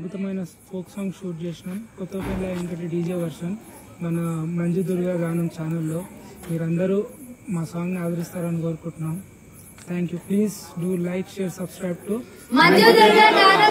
అద్భుతమైన folk song shoot చేసినాం కొత్త పిల్ల ఇంకటి డీజే వర్షన్ మన మంజు దుర్గా గానం ఛానల్లో మీరందరూ మా సాంగ్ని ఆదరిస్తారని కోరుకుంటున్నాం thank you please do like share subscribe to Manju Durga గానం